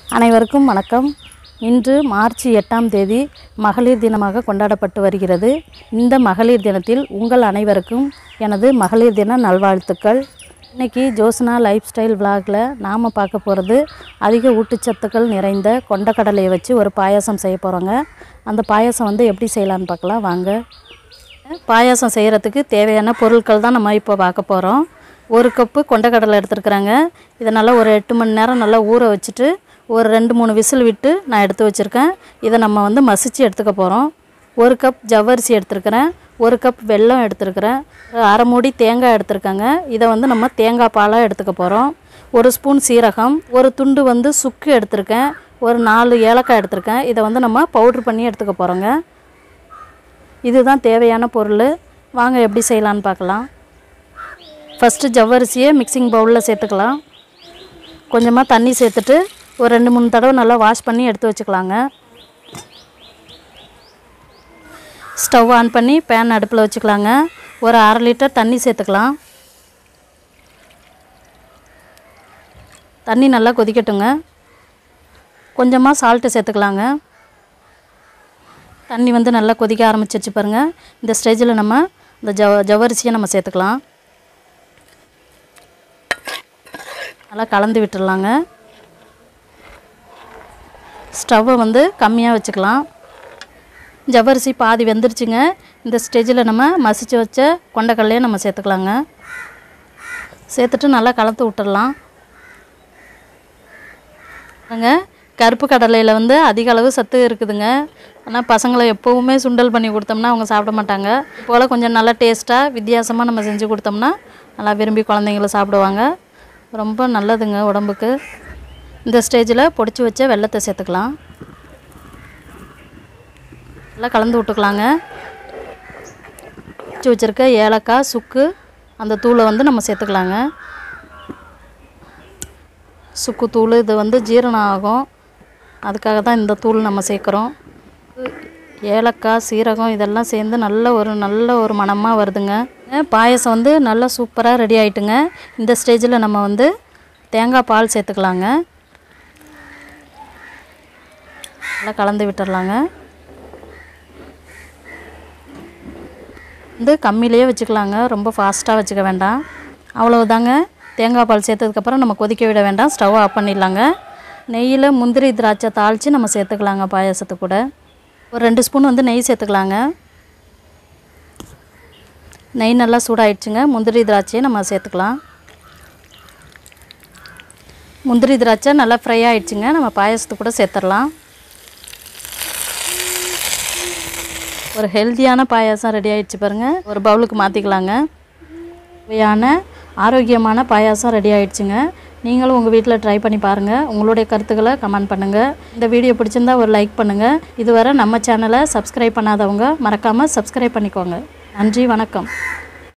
அனைவருக்கும் வணக்கம் இன்று மார்ச் எட்டாம் தேதி மகளிர் தினமாக கொண்டாடப்பட்டு வருகிறது இந்த மகளிர் தினத்தில் உங்கள் அனைவருக்கும் எனது மகளிர் தின நல்வாழ்த்துக்கள் இன்னைக்கு ஜோஸ்னா லைஃப் ஸ்டைல் விலாகில் நாம் பார்க்க போகிறது அதிக ஊட்டச்சத்துக்கள் நிறைந்த கொண்டக்கடலையை வச்சு ஒரு பாயாசம் செய்ய போகிறோங்க அந்த பாயாசம் வந்து எப்படி செய்யலான்னு பார்க்கலாம் வாங்க பாயாசம் செய்கிறதுக்கு தேவையான பொருட்கள் தான் நம்ம இப்போ பார்க்க போகிறோம் ஒரு கப்பு கொண்டக்கடலை எடுத்துருக்குறாங்க இதை நல்லா ஒரு எட்டு மணி நேரம் நல்லா ஊற வச்சுட்டு ஒரு ரெண்டு மூணு விசில் விட்டு நான் எடுத்து வச்சுருக்கேன் இதை நம்ம வந்து மசிச்சு எடுத்துக்க போகிறோம் ஒரு கப் ஜவ்வரிசி எடுத்துருக்கிறேன் ஒரு கப் வெல்லம் எடுத்துருக்கிறேன் அரை மூடி தேங்காய் எடுத்துருக்கேங்க இதை வந்து நம்ம தேங்காய் பாலாக எடுத்துக்க போகிறோம் ஒரு ஸ்பூன் சீரகம் ஒரு துண்டு வந்து சுக்கு எடுத்திருக்கேன் ஒரு நாலு ஏலக்காய் எடுத்திருக்கேன் இதை வந்து நம்ம பவுட்ரு பண்ணி எடுத்துக்க போகிறோங்க இதுதான் தேவையான பொருள் வாங்க எப்படி செய்யலான்னு பார்க்கலாம் ஃபஸ்ட்டு ஜவ்வரிசியை மிக்சிங் பவுலில் சேர்த்துக்கலாம் கொஞ்சமாக தண்ணி சேர்த்துட்டு ஒரு ரெண்டு மூணு தடவை நல்லா வாஷ் பண்ணி எடுத்து வச்சுக்கலாங்க ஸ்டவ் ஆன் பண்ணி பேன் அடுப்பில் வச்சுக்கலாங்க ஒரு அரை லிட்டர் தண்ணி சேர்த்துக்கலாம் தண்ணி நல்லா கொதிக்கட்டுங்க கொஞ்சமாக சால்ட்டு சேர்த்துக்கலாங்க தண்ணி வந்து நல்லா கொதிக்க ஆரம்பிச்சிருச்சு பாருங்கள் இந்த ஸ்டேஜில் நம்ம இந்த ஜவ ஜவ்வரிசியை நம்ம சேர்த்துக்கலாம் நல்லா கலந்து விட்டுடலாங்க ஸ்டவ்வை வந்து கம்மியாக வச்சுக்கலாம் ஜவ்வரிசி பாதி வெந்துருச்சுங்க இந்த ஸ்டேஜில் நம்ம மசிச்சு வச்ச கொண்டக்கடலையை நம்ம சேர்த்துக்கலாங்க சேர்த்துட்டு நல்லா கலந்து விட்டுடலாம் பாருங்க கருப்பு கடலையில் வந்து அதிக அளவு சத்து இருக்குதுங்க ஆனால் பசங்களை எப்போவுமே சுண்டல் பண்ணி கொடுத்தோம்னா அவங்க சாப்பிட மாட்டாங்க போல் கொஞ்சம் நல்லா டேஸ்ட்டாக வித்தியாசமாக நம்ம செஞ்சு கொடுத்தோம்னா நல்லா விரும்பி குழந்தைங்கள சாப்பிடுவாங்க ரொம்ப நல்லதுங்க உடம்புக்கு இந்த ஸ்டேஜில் பொடிச்சு வச்ச வெள்ளத்தை சேர்த்துக்கலாம் நல்லா கலந்து விட்டுக்கலாங்க பொடிச்சு வச்சுருக்க ஏலக்காய் சுக்கு அந்த தூளை வந்து நம்ம சேர்த்துக்கலாங்க சுக்கு தூள் இது வந்து ஜீரணம் ஆகும் அதுக்காக தான் இந்த தூள் நம்ம சேர்க்குறோம் ஏலக்காய் சீரகம் இதெல்லாம் சேர்ந்து நல்ல ஒரு நல்ல ஒரு மணமாக வருதுங்க பாயசம் வந்து நல்லா சூப்பராக ரெடி ஆயிட்டுங்க இந்த ஸ்டேஜில் நம்ம வந்து தேங்காய் பால் சேர்த்துக்கலாங்க நல்லா கலந்து விட்டுடலாங்க வந்து கம்மியிலேயே வச்சுக்கலாங்க ரொம்ப ஃபாஸ்ட்டாக வச்சுக்க வேண்டாம் அவ்வளவுதாங்க தேங்காய் பால் சேர்த்ததுக்கப்புறம் நம்ம கொதிக்க விட வேண்டாம் ஸ்டவ் ஆஃப் பண்ணிடலாங்க நெய்யில் முந்திரி திராட்சை தாளித்து நம்ம சேர்த்துக்கலாங்க பாயாசத்து கூட ஒரு ரெண்டு ஸ்பூன் வந்து நெய் சேர்த்துக்கலாங்க நெய் நல்லா சூடாயிடுச்சுங்க முந்திரி திராட்சையை நம்ம சேர்த்துக்கலாம் முந்திரி திராட்சை நல்லா ஃப்ரை ஆயிடுச்சுங்க நம்ம பாயாசத்து கூட சேர்த்துடலாம் ஒரு ஹெல்த்தியான பாயாசம் ரெடி ஆயிடுச்சு பாருங்கள் ஒரு பவுலுக்கு மாற்றிக்கலாங்க சுவையான ஆரோக்கியமான பாயாசம் ரெடி ஆயிடுச்சுங்க நீங்களும் உங்கள் வீட்டில் ட்ரை பண்ணி பாருங்கள் உங்களுடைய கருத்துக்களை கமெண்ட் பண்ணுங்கள் இந்த வீடியோ பிடிச்சிருந்தா ஒரு லைக் பண்ணுங்கள் இதுவரை நம்ம சேனலை சப்ஸ்கிரைப் பண்ணாதவங்க மறக்காமல் சப்ஸ்கிரைப் பண்ணிக்கோங்க நன்றி வணக்கம்